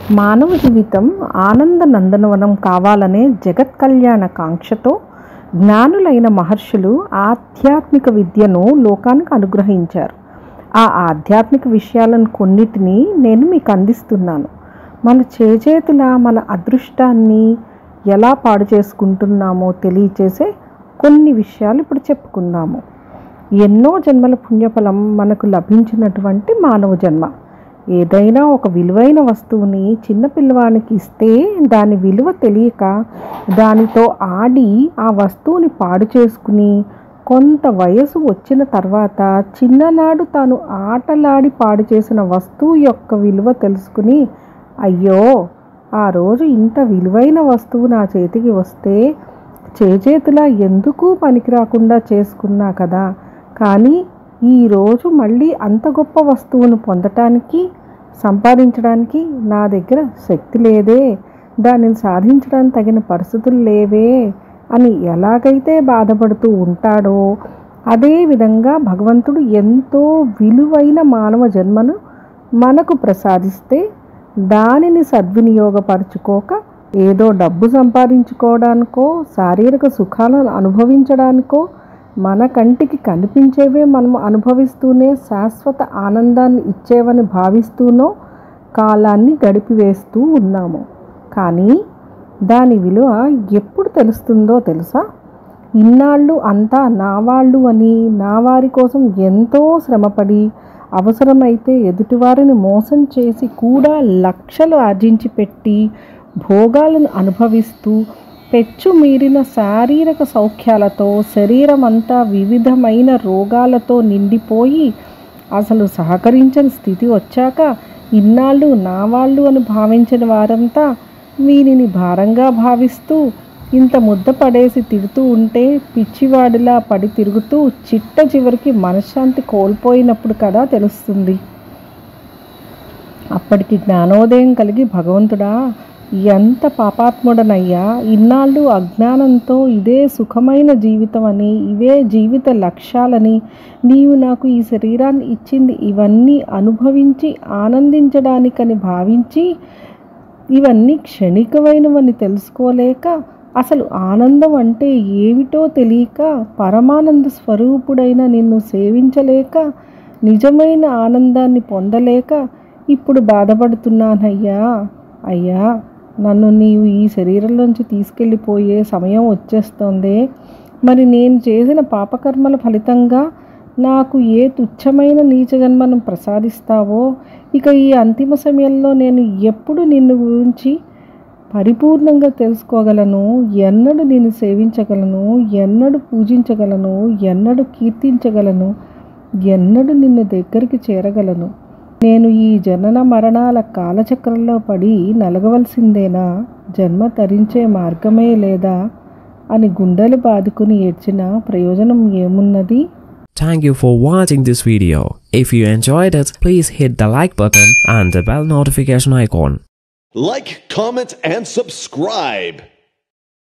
మానవ జీవితం ఆనంద నందనవనం కావాలనే జగత్ కళ్యాణ కాంక్షతో జ్ఞానులైన మహర్షులు ఆధ్యాత్మిక విద్యను లోకానికి అనుగ్రహించారు ఆ ఆధ్యాత్మిక విషయాలను కొన్నిటిని నేను మీకు అందిస్తున్నాను మన చేజేతుల మన అదృష్టాన్ని ఎలా పాడు చేసుకుంటున్నామో తెలియచేసే కొన్ని విషయాలు ఇప్పుడు చెప్పుకుందాము ఎన్నో జన్మల పుణ్యఫలం మనకు లభించినటువంటి మానవ జన్మ ఏదైనా ఒక విలువైన వస్తువుని చిన్న పిల్లవానికి ఇస్తే దాని విలువ తెలియక దానితో ఆడి ఆ వస్తువుని పాడు చేసుకుని కొంత వయసు వచ్చిన తర్వాత చిన్ననాడు తాను ఆటలాడి పాడు చేసిన వస్తువు యొక్క విలువ తెలుసుకుని అయ్యో ఆ రోజు ఇంత విలువైన వస్తువు నా చేతికి వస్తే చేజేతులా ఎందుకు పనికి రాకుండా చేసుకున్నా కదా కానీ ఈరోజు మళ్ళీ అంత గొప్ప వస్తువును పొందటానికి సంపాదించడానికి నా దగ్గర శక్తి లేదే దానిని సాధించడానికి తగిన పరిస్థితులు లేవే అని ఎలాగైతే బాధపడుతూ ఉంటాడో అదే విధంగా భగవంతుడు ఎంతో విలువైన మానవ జన్మను మనకు ప్రసాదిస్తే దానిని సద్వినియోగపరచుకోక ఏదో డబ్బు సంపాదించుకోవడానికో శారీరక సుఖాలను అనుభవించడానికో మన కంటికి కనిపించేవే మనం అనుభవిస్తూనే శాశ్వత ఆనందాన్ని ఇచ్చేవని భావిస్తూనో కాలాన్ని గడిపివేస్తూ ఉన్నాము కానీ దాని విలువ ఎప్పుడు తెలుస్తుందో తెలుసా ఇన్నాళ్ళు అంతా నా వాళ్ళు అని నా వారి కోసం ఎంతో శ్రమపడి అవసరమైతే ఎదుటివారిని మోసం చేసి కూడా లక్షలు ఆర్జించి పెట్టి భోగాలను అనుభవిస్తూ పెచ్చు మీరిన శారీరక సౌఖ్యాలతో శరీరం అంతా వివిధమైన రోగాలతో నిండిపోయి అసలు సహకరించని స్థితి వచ్చాక ఇన్నాళ్ళు నా వాళ్ళు అని భావించిన వారంతా వీనిని భారంగా భావిస్తూ ఇంత ముద్ద పడేసి తిడుతూ ఉంటే పిచ్చివాడిలా పడి తిరుగుతూ చిట్ట చివరికి మనశ్శాంతి కోల్పోయినప్పుడు కదా తెలుస్తుంది అప్పటికి జ్ఞానోదయం కలిగి భగవంతుడా ఎంత పాపాత్ముడనయ్యా ఇన్నాళ్ళు అజ్ఞానంతో ఇదే సుఖమైన జీవితం అని ఇవే జీవిత లక్ష్యాలని నీవు నాకు ఈ శరీరాన్ని ఇచ్చింది ఇవన్నీ అనుభవించి ఆనందించడానికని భావించి ఇవన్నీ క్షణికమైనవని తెలుసుకోలేక అసలు ఆనందం అంటే ఏమిటో తెలియక పరమానంద స్వరూపుడైన నిన్ను సేవించలేక నిజమైన ఆనందాన్ని పొందలేక ఇప్పుడు బాధపడుతున్నానయ్యా అయ్యా నన్ను నీవు ఈ శరీరంలోంచి తీసుకెళ్ళిపోయే సమయం వచ్చేస్తోంది మరి నేను చేసిన పాపకర్మల ఫలితంగా నాకు ఏ తుచ్చమైన నీచ జన్మను ప్రసాదిస్తావో ఇక ఈ అంతిమ సమయంలో నేను ఎప్పుడు నిన్ను గురించి పరిపూర్ణంగా తెలుసుకోగలను ఎన్నడు నిన్ను సేవించగలను ఎన్నడు పూజించగలను ఎన్నడు కీర్తించగలను ఎన్నడు నిన్ను దగ్గరికి చేరగలను నేను ఈ జనన మరణాల కాలచక్రంలో పడి నలగవలసిందేనా జన్మ తరించే మార్గమే లేదా అని గుండెలు బాదుకుని ఏడ్చిన ప్రయోజనం ఏమున్నది Thank you for watching this video. If you enjoyed it, please hit the like button and the bell notification icon. Like, comment, and subscribe.